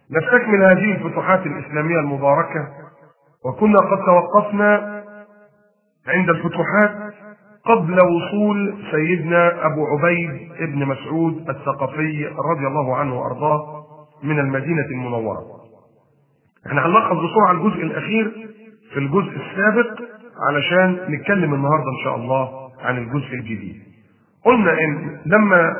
نستكمل هذه الفتوحات الإسلامية المباركة وكنا قد توقفنا عند الفتوحات قبل وصول سيدنا أبو عبيد ابن مسعود الثقفي رضي الله عنه وأرضاه من المدينة المنورة احنا هنلخص بسرعة الجزء الأخير في الجزء السابق علشان نتكلم النهاردة إن شاء الله عن الجزء الجديد قلنا إن لما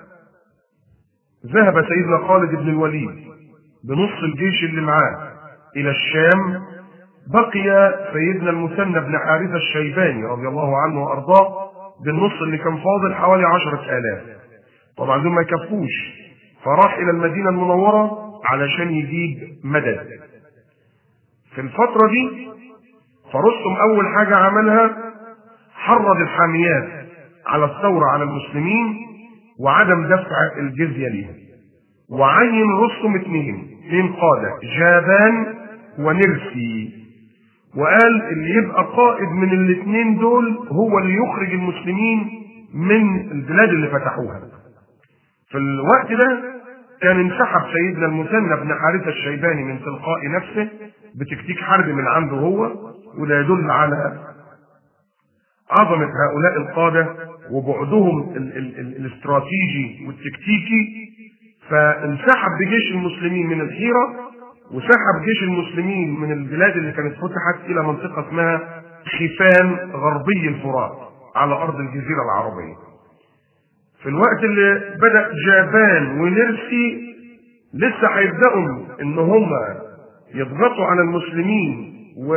ذهب سيدنا خالد بن الوليد بنص الجيش اللي معاه إلى الشام بقي سيدنا المثنى بن حارثة الشيباني رضي الله عنه وأرضاه بالنص اللي كان فاضل حوالي عشرة آلاف طبعا دول ما يكفوش فراح إلى المدينة المنورة علشان يجيب مدد في الفترة دي فرستم أول حاجة عملها حرض الحاميات على الثورة على المسلمين وعدم دفع الجزية ليهم وعين رستم اثنين اثنين قادة جابان ونرسي وقال اللي يبقى قائد من الاثنين دول هو اللي يخرج المسلمين من البلاد اللي فتحوها في الوقت ده كان انسحب سيدنا المثنى بن حارثة الشيباني من تلقاء نفسه بتكتيك حرب من عنده هو وده يدل على عظمة هؤلاء القادة وبعدهم ال ال ال الاستراتيجي والتكتيكي فانسحب بجيش المسلمين من الحيرة وسحب جيش المسلمين من البلاد اللي كانت فتحت إلى منطقة اسمها خفان غربي الفرات على أرض الجزيرة العربية في الوقت اللي بدأ جابان ونرسي لسه هيبدأوا إن هم يضغطوا على المسلمين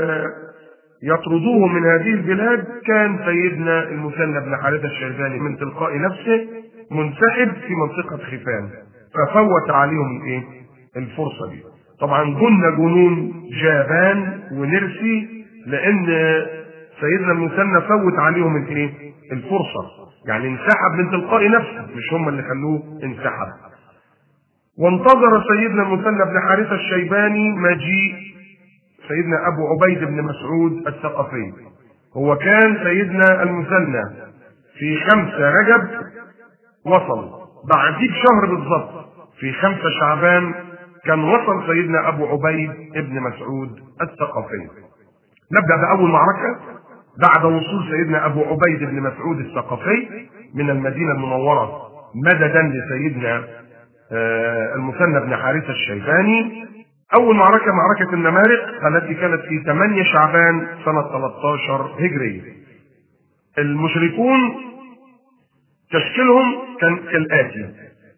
ويطردوهم من هذه البلاد كان سيدنا المثنى بن حارثة الشيباني من تلقاء نفسه منسحب في منطقة خفان ففوت عليهم الايه؟ الفرصة دي. طبعا جن جنون جابان ونرسي لأن سيدنا المثنى فوت عليهم الايه؟ الفرصة. يعني انسحب من تلقاء نفسه مش هم اللي خلوه انسحب. وانتظر سيدنا المثنى بن حارثة الشيباني مجيء سيدنا أبو عبيد بن مسعود الثقفي هو كان سيدنا المثنى في خمسة رجب وصل بعديه بشهر بالضبط في خمسة شعبان كان وصل سيدنا أبو عبيد بن مسعود الثقفي نبدأ بأول معركة بعد وصول سيدنا أبو عبيد بن مسعود الثقفي من المدينة المنورة مددا لسيدنا المثنى بن حارثة الشيباني أول معركة معركة النمارق التي كانت في 8 شعبان سنة 13 هجرية. المشركون تشكيلهم كان كالآتي.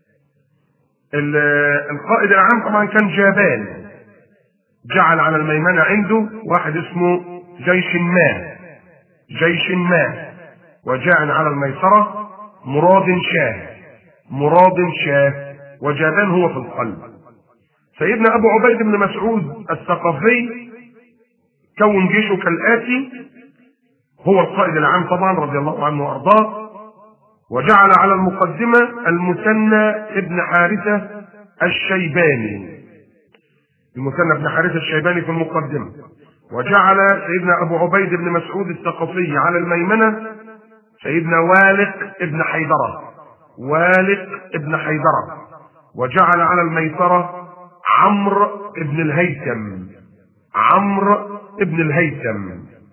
القائد العام طبعا كان جابان جعل على الميمنة عنده واحد اسمه جيش ما جيش ما وجعل على الميسرة مراد شاه مراد شاه وجابان هو في القلب سيدنا ابو عبيد بن مسعود الثقفي كون جيشه كالاتي هو القائد العام طبعا رضي الله عنه وارضاه وجعل على المقدمه المثنى ابن حارثه الشيباني المثنى ابن حارثه الشيباني في المقدمه وجعل سيدنا ابو عبيد بن مسعود الثقفي على الميمنه سيدنا والق ابن حيدره والق ابن حيدره وجعل على الميسره عمرو ابن الهيثم عمرو ابن الهيثم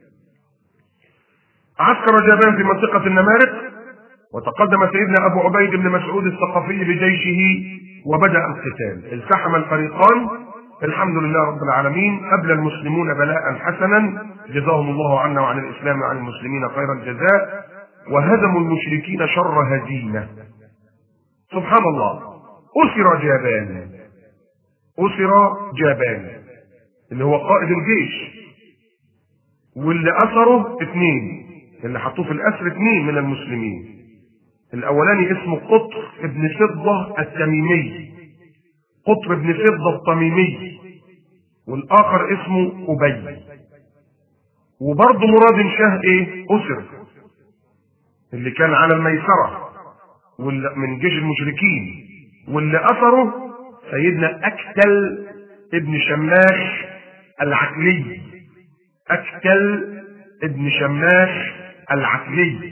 عسكر جابان في منطقة النمارق وتقدم سيدنا أبو عبيد بن مسعود الثقفي بجيشه وبدأ القتال التحم الفريقان الحمد لله رب العالمين أبلى المسلمون بلاء حسنا جزاهم الله عنا وعن الإسلام وعن المسلمين خير الجزاء وهزموا المشركين شر هزيمة سبحان الله أسر جابان أسر جابان اللي هو قائد الجيش واللي أسره اثنين اللي حطوه في الأسر اثنين من المسلمين الأولاني اسمه قطر ابن فضة التميمي قطر ابن فضة التميمي والآخر اسمه أبي وبرضه مراد شاه ايه أسر اللي كان على الميسرة من جيش المشركين واللي أثره سيدنا أكتل ابن شماخ العقلي أكتل ابن شماخ العقلي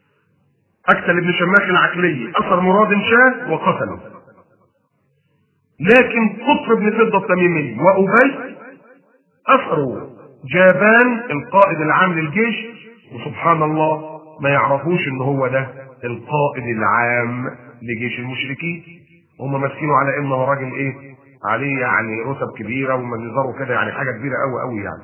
أكتل ابن شماخ العقلي أثر مراد شاه وقتله لكن قطر بن فضة التميمي وأبي أسروا جابان القائد العام للجيش وسبحان الله ما يعرفوش ان هو ده القائد العام لجيش المشركين هم ماسكينه على انه راجل ايه عليه يعني رتب كبيره ومنظره كده يعني حاجه كبيره قوي قوي يعني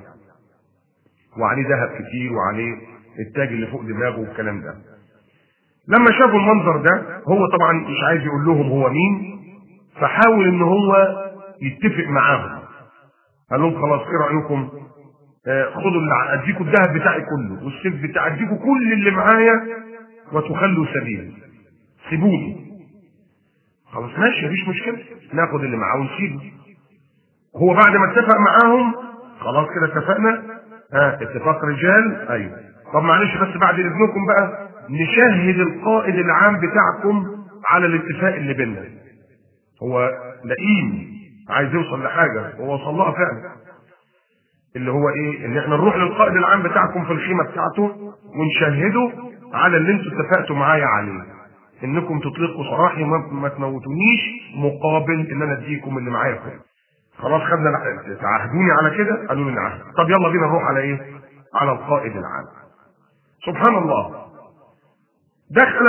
وعليه ذهب كتير وعليه التاج اللي فوق دماغه والكلام ده لما شافوا المنظر ده هو طبعا مش عايز يقول لهم هو مين فحاول ان هو يتفق معاهم قال لهم خلاص ايه رايكم آه خدوا اللي اديكم الذهب بتاعي كله والسيف بتاعي اديكم كل اللي معايا وتخلوا سبيلي سيبوني خلاص ماشي مفيش مشكله ناخد اللي معاه ونسيبه هو بعد ما اتفق معاهم خلاص كده اتفقنا ها اتفاق رجال ايوه طب معلش بس بعد اذنكم بقى نشهد القائد العام بتاعكم على الاتفاق اللي بيننا هو لئيم عايز يوصل لحاجه هو وصل لها فعلا اللي هو ايه ان احنا نروح للقائد العام بتاعكم في الخيمه بتاعته ونشهده على اللي انتوا اتفقتوا معايا عليه انكم تطلقوا سراحي وما ما تموتونيش مقابل ان انا اديكم اللي معايا كله خلاص خدنا تعهدوني على كده قالوا لي نعم طب يلا بينا نروح على ايه على القائد العام سبحان الله دخل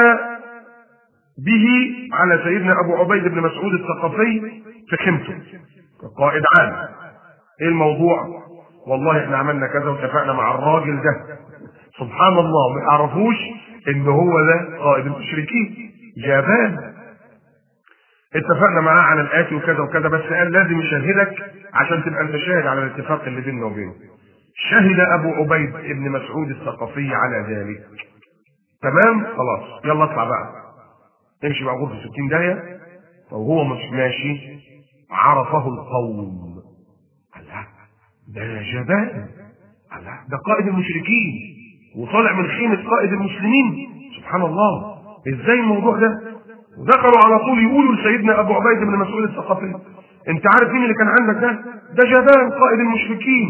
به على سيدنا ابو عبيد بن مسعود الثقفي في خيمته كقائد عام ايه الموضوع والله احنا عملنا كذا واتفقنا مع الراجل ده سبحان الله ما يعرفوش ان هو ده قائد المشركين جابان اتفقنا معاه على الاتي وكذا وكذا بس قال لازم يشهدك عشان تبقى انت شاهد على الاتفاق اللي بيننا وبينه شهد ابو عبيد ابن مسعود الثقفي على ذلك تمام خلاص يلا اطلع بقى امشي بقى غرفه 60 داهيه وهو مش ماشي عرفه القوم الله ده جبان الله ده قائد المشركين وطالع من خيمة قائد المسلمين سبحان الله ازاي الموضوع ده ودخلوا على طول يقولوا لسيدنا ابو عبيد بن مسعود الثقفي انت عارف مين اللي كان عندك ده ده جبان قائد المشركين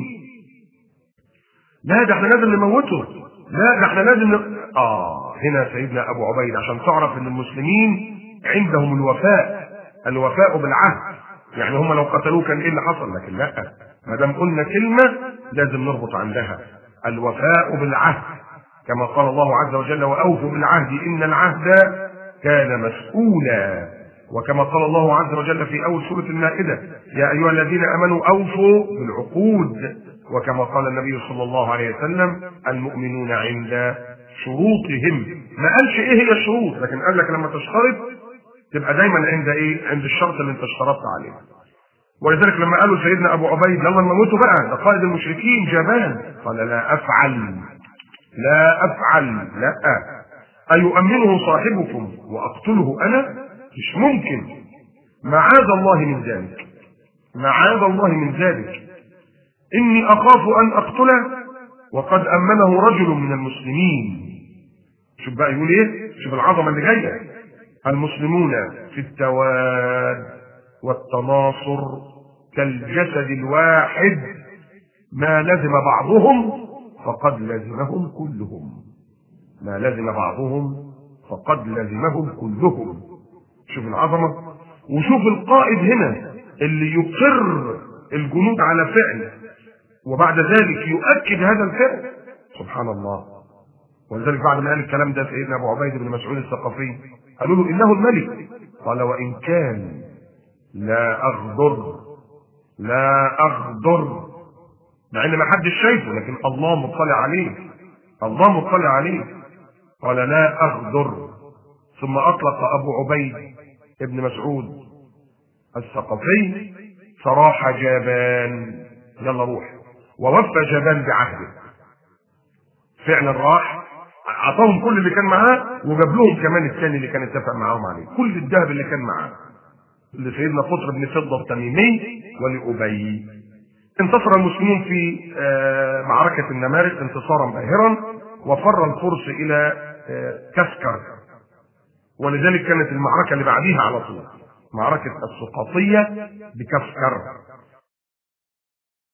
لا ده احنا لازم نموته لا ده احنا لازم ن... اه هنا سيدنا ابو عبيد عشان تعرف ان المسلمين عندهم الوفاء الوفاء بالعهد يعني هم لو قتلوه كان ايه اللي حصل لكن لا ما دام قلنا كلمه لازم نربط عندها الوفاء بالعهد كما قال الله عز وجل واوفوا بالعهد ان العهد كان مسؤولا وكما قال الله عز وجل في اول سوره المائده يا ايها الذين امنوا اوفوا بالعقود وكما قال النبي صلى الله عليه وسلم المؤمنون عند شروطهم ما قالش ايه هي الشروط لكن قال لك لما تشترط تبقى دايما عند ايه عند الشرط اللي انت اشترطت عليه ولذلك لما قالوا سيدنا ابو عبيد يلا نموته بقى ده قائد المشركين جبان قال لا افعل لا افعل لا ايؤمنه صاحبكم واقتله انا مش ممكن معاذ الله من ذلك معاذ الله من ذلك اني اخاف ان اقتله وقد امنه رجل من المسلمين شوف بقى يقول ايه شوف العظمه اللي جايه المسلمون في التواد والتناصر كالجسد الواحد ما لزم بعضهم فقد لزمهم كلهم ما لزم بعضهم فقد لزمهم كلهم شوف العظمه وشوف القائد هنا اللي يقر الجنود على فعل وبعد ذلك يؤكد هذا الفعل سبحان الله ولذلك بعد ما قال الكلام ده سيدنا ابو عبيد بن مسعود الثقفي قالوا له انه الملك قال وان كان لا اغدر لا اغدر مع ان ما حدش شايفه لكن الله مطلع عليه الله مطلع عليه قال لا اغدر ثم اطلق ابو عبيد ابن مسعود الثقفي سراح جابان يلا روح ووفى جابان بعهده فعلا راح اعطاهم كل اللي كان معاه وجاب لهم كمان الثاني اللي كان اتفق معاهم عليه كل الذهب اللي كان معاه لسيدنا قطر بن فضه التميمي ولابي انتصر المسلمون في معركه النمارق انتصارا باهرا وفر الفرس الى كسكر ولذلك كانت المعركه اللي بعديها على طول معركه السقاطيه بكسكر